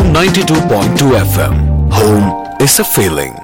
Home 92.2 FM. Home is a feeling.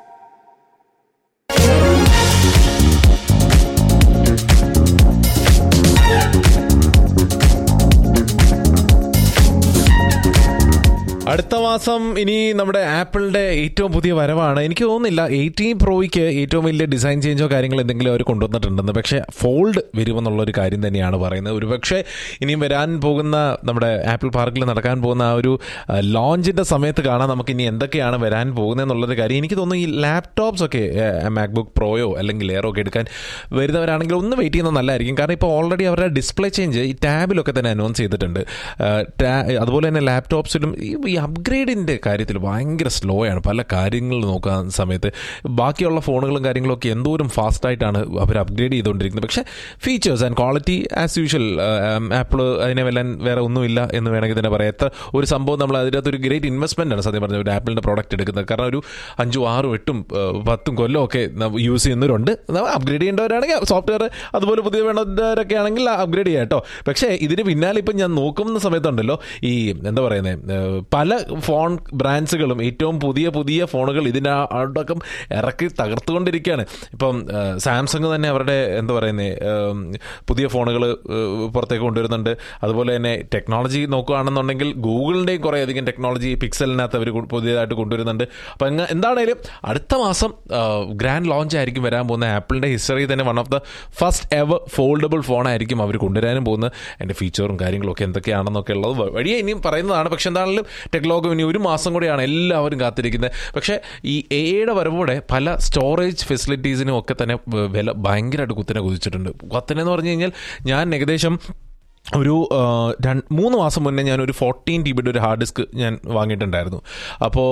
അടുത്ത മാസം ഇനി നമ്മുടെ ആപ്പിളിന്റെ ഏറ്റവും പുതിയ വരവാണ് എനിക്ക് തോന്നുന്നില്ല എയ്റ്റീൻ പ്രോയ്ക്ക് ഏറ്റവും വലിയ ഡിസൈൻ ചേഞ്ചോ കാര്യങ്ങൾ എന്തെങ്കിലും അവർ കൊണ്ടുവന്നിട്ടുണ്ടെന്ന് പക്ഷേ ഫോൾഡ് വരുമെന്നുള്ള ഒരു കാര്യം തന്നെയാണ് പറയുന്നത് ഒരുപക്ഷെ ഇനിയും വരാൻ പോകുന്ന നമ്മുടെ ആപ്പിൾ പാർക്കിൽ നടക്കാൻ പോകുന്ന ആ ഒരു ലോഞ്ചിന്റെ സമയത്ത് കാണാൻ നമുക്ക് ഇനി എന്തൊക്കെയാണ് വരാൻ പോകുന്നതെന്നുള്ളൊരു കാര്യം എനിക്ക് തോന്നുന്നു ഈ ലാപ്ടോപ്സ് ഒക്കെ മാക്ബുക്ക് പ്രോയോ അല്ലെങ്കിൽ എയറോ ഒക്കെ എടുക്കാൻ വരുന്നവരാണെങ്കിൽ ഒന്ന് വെയിറ്റ് ചെയ്യുന്നത് നല്ലതായിരിക്കും കാരണം ഇപ്പോൾ ഓൾറെഡി അവരുടെ ഡിസ്പ്ലേ ചേഞ്ച് ഈ ടാബിലൊക്കെ തന്നെ അനൗൺസ് ചെയ്തിട്ടുണ്ട് ആ, ടാ- അതുപോലെ തന്നെ ലാപ്ടോപ്സിലും ഈ ഈ അപ്ഗ്രേഡിൻ്റെ കാര്യത്തിൽ ഭയങ്കര സ്ലോ ആണ് പല കാര്യങ്ങൾ നോക്കാൻ സമയത്ത് ബാക്കിയുള്ള ഫോണുകളും കാര്യങ്ങളും ഒക്കെ എന്തോരം ഫാസ്റ്റായിട്ടാണ് അവർ അപ്ഗ്രേഡ് ചെയ്തുകൊണ്ടിരിക്കുന്നത് പക്ഷേ features and quality as usual Apple അതിനെ വെല്ലാൻ വേറെ ഒന്നുമില്ല എന്ന് വേണമെങ്കിൽ തന്നെ പറയാം എത്ര ഒരു സംഭവം നമ്മൾ അതിനകത്ത് ഒരു ഗ്രേറ്റ് ഇൻവെസ്റ്റ്മെൻ്റ് ആണ് സത്യം പറഞ്ഞ ഒരു ആപ്പിളിൻ്റെ പ്രോഡക്റ്റ് എടുക്കുന്നത് കാരണം ഒരു അഞ്ചും ആറും എട്ടും ആ, പത്തും കൊല്ലം ഒക്കെ യൂസ് ചെയ്യുന്നവരുണ്ട് അപ്ഗ്രേഡ് ചെയ്യേണ്ടവരാണെങ്കിൽ സോഫ്റ്റ്വെയർ അതുപോലെ പുതിയ വേണ്ടവരൊക്കെ ആണെങ്കിൽ അപ്ഗ്രേഡ് ചെയ്യാം കേട്ടോ പക്ഷേ ഇതിന് പിന്നാലെ ഇപ്പം ഞാൻ നോക്കുന്ന സമയത്തുണ്ടല്ലോ ഈ എന്താ പറയുന്നത് പല ഫോൺ ബ്രാൻഡ്സുകളും ഏറ്റവും പുതിയ പുതിയ ഫോണുകൾ ഇതിൻ്റെ അടക്കം ഇറക്കി തകർത്തുകൊണ്ടിരിക്കുകയാണ് ഇപ്പം സാംസങ് തന്നെ അവരുടെ എന്താ പറയുന്നത് പുതിയ ഫോണുകൾ പുറത്തേക്ക് കൊണ്ടുവരുന്നുണ്ട് അതുപോലെ തന്നെ ടെക്നോളജി നോക്കുകയാണെന്നുണ്ടെങ്കിൽ ഗൂഗിളിൻ്റെയും കുറേയധികം ടെക്നോളജി പിക്സലിനകത്ത് അവർ പുതിയതായിട്ട് കൊണ്ടുവരുന്നുണ്ട് അപ്പം എങ്ങ എന്താണേലും അടുത്ത മാസം ഗ്രാൻഡ് ലോഞ്ച് ആയിരിക്കും വരാൻ പോകുന്ന ആപ്പിളിൻ്റെ ഹിസ്റ്ററി തന്നെ one of the first ever foldable phone ആയിരിക്കും അവർ കൊണ്ടുവരാനും പോകുന്നത് അതിൻ്റെ ഫീച്ചറും കാര്യങ്ങളും ഒക്കെ എന്തൊക്കെയാണെന്നൊക്കെ ഉള്ളത് വ- വഴിയെ ഇനിയും പറയുന്നതാണ് പക്ഷെ എന്താണെങ്കിലും ടെക്ലോഗ് ഇനി ഒരു മാസം കൂടെയാണ് എല്ലാവരും കാത്തിരിക്കുന്നത് പക്ഷേ ഈ എയുടെ വരവോടെ പല സ്റ്റോറേജ് ഫെസിലിറ്റീസിനും ഒക്കെ തന്നെ വ- വില ഭയങ്കരമായിട്ട് കുത്തനെ കുതിച്ചിട്ടുണ്ട് കുത്തനെ എന്ന് പറഞ്ഞു കഴിഞ്ഞാൽ ഞാൻ ഏകദേശം ഒരു ആ, രണ്ട് മൂന്ന് മാസം മുന്നേ ഞാൻ ഒരു ഫോർട്ടീൻ ടി ബിയുടെ ഒരു ഹാർഡ് ഡിസ്ക് ഞാൻ വാങ്ങിയിട്ടുണ്ടായിരുന്നു അപ്പോൾ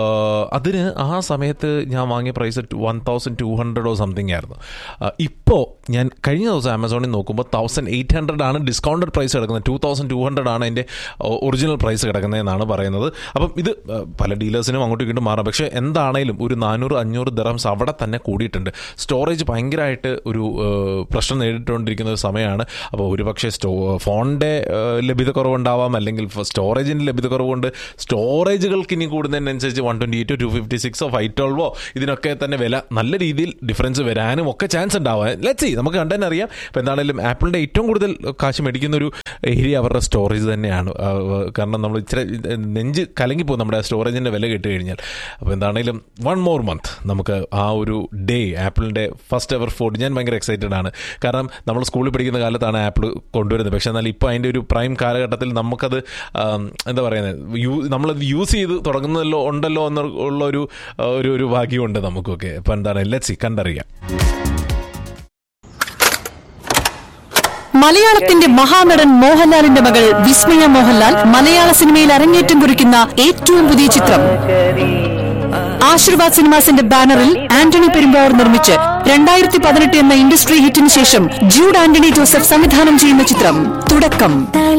അതിന് ആ സമയത്ത് ഞാൻ വാങ്ങിയ പ്രൈസ് വൺ തൗസൻഡ് ടു ഹൺഡ്രഡോ സംതിങ് ആയിരുന്നു ഇപ്പോൾ ഞാൻ കഴിഞ്ഞ ദിവസം ആമസോണിൽ നോക്കുമ്പോൾ തൗസൻഡ് എയ്റ്റ് ഹൺഡ്രഡ് ആണ് ഡിസ്കൗണ്ടഡ് പ്രൈസ് കിടക്കുന്നത് ടു തൗസൻഡ് ടു ഹൺഡ്രഡ് ആണ് അതിൻ്റെ ഒറിജിനൽ പ്രൈസ് കിടക്കുന്നതെന്നാണ് പറയുന്നത് അപ്പം ഇത് ആ, പല ഡീലേഴ്സിനും അങ്ങോട്ടും ഇങ്ങോട്ടും മാറാം പക്ഷേ എന്താണേലും ഒരു നാനൂറ് അഞ്ഞൂറ് ദിറംസ് അവിടെ തന്നെ കൂടിയിട്ടുണ്ട് സ്റ്റോറേജ് ഭയങ്കരമായിട്ട് ഒരു ആ, പ്രശ്നം നേരിട്ടുകൊണ്ടിരിക്കുന്ന ഒരു സമയമാണ് അപ്പോൾ ഒരുപക്ഷെ സ്റ്റോ ഫോണിൻ്റെ ലഭ്യത കുറവുണ്ടാവാം അല്ലെങ്കിൽ സ്റ്റോറേജിൻ്റെ ലഭ്യത കുറവുണ്ട് സ്റ്റോറേജുകൾക്ക് ഇനി കൂടുന്നതിനനുസരിച്ച് one twenty eight two fifty സിക്സോ ഫൈവ് ട്വൽവോ ഇതിനൊക്കെ തന്നെ വില നല്ല രീതിയിൽ ഡിഫറൻസ് വരാനും ഒക്കെ ചാൻസ് ഉണ്ടാവാം ലെറ്റ് സി നമുക്ക് കണ്ടു തന്നെ അറിയാം ഇപ്പോൾ എന്താണെങ്കിലും ആപ്പിളിൻ്റെ ഏറ്റവും കൂടുതൽ കാശ് മേടിക്കുന്ന ഒരു ഏരിയ അവരുടെ സ്റ്റോറേജ് തന്നെയാണ് ആ, കാരണം നമ്മൾ ഇച്ചിരി നെഞ്ച് കലങ്ങിപ്പോകും നമ്മുടെ സ്റ്റോറേജിൻ്റെ വില കേട്ട് കഴിഞ്ഞാൽ അപ്പോൾ എന്താണെങ്കിലും വൺ മോർ മന്ത് നമുക്ക് ആ ഒരു ഡേ ആപ്പിളിൻ്റെ ഫസ്റ്റ് എവർ ഫോൺ ഞാൻ ഭയങ്കര എക്സൈറ്റഡ് ആണ് കാരണം നമ്മൾ സ്കൂളിൽ പഠിക്കുന്ന കാലത്താണ് ആപ്പിൾ കൊണ്ടുവരുന്നത് പക്ഷേ എന്നാൽ ഇപ്പോൾ അതിൻ്റെ ഒരു പ്രൈം കാലഘട്ടത്തിൽ നമുക്കത് ആം, എന്താ പറയുന്നത് യൂ നമ്മളത് യൂസ് ചെയ്ത് തുടങ്ങുന്നതല്ലോ ഉണ്ടല്ലോ എന്നുള്ള ഒരു ആ, ഒരു ഒരു ഭാഗ്യമുണ്ട് നമുക്കൊക്കെ അപ്പോൾ എന്താണ് ലെറ്റ്സി കണ്ടറിയാം മലയാളത്തിന്റെ മഹാനടൻ മോഹൻലാലിന്റെ മകൾ വിസ്മയ മോഹൻലാൽ മലയാള സിനിമയിൽ അരങ്ങേറ്റം കുറിക്കുന്ന ഏറ്റവും പുതിയ ചിത്രം ആശീർവാദ് സിനിമാസിന്റെ ബാനറിൽ ആന്റണി പെരുമ്പാവൂർ നിർമ്മിച്ച് രണ്ടായിരത്തി പതിനെട്ട് എന്ന ഇൻഡസ്ട്രി ഹിറ്റിന് ശേഷം ജൂഡ് ആന്റണി ജോസഫ് സംവിധാനം ചെയ്യുന്ന ചിത്രം തുടക്കം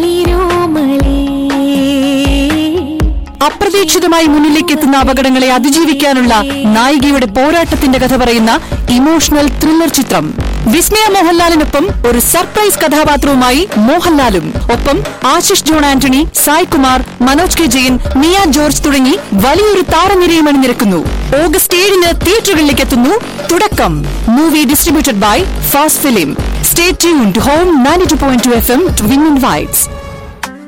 അപ്രതീക്ഷിതമായി മുന്നിലേക്ക് എത്തുന്ന അപകടങ്ങളെ അതിജീവിക്കാനുള്ള നായികയുടെ പോരാട്ടത്തിന്റെ കഥ പറയുന്ന ഇമോഷണൽ ത്രില്ലർ ചിത്രം വിസ്മയ മോഹൻലാലിനൊപ്പം ഒരു സർപ്രൈസ് കഥാപാത്രവുമായി മോഹൻലാലും ഒപ്പം Ashish John Antony Sai Kumar Manoj K Jayan Mia George തുടങ്ങി വലിയൊരു താരനിരയും അണിനിരക്കുന്നു ഓഗസ്റ്റ് ഏഴിന് തിയേറ്ററുകളിലേക്ക് എത്തുന്നു തുടക്കം movie distributed by fast film stay tune to home ninety two point two F M to win whites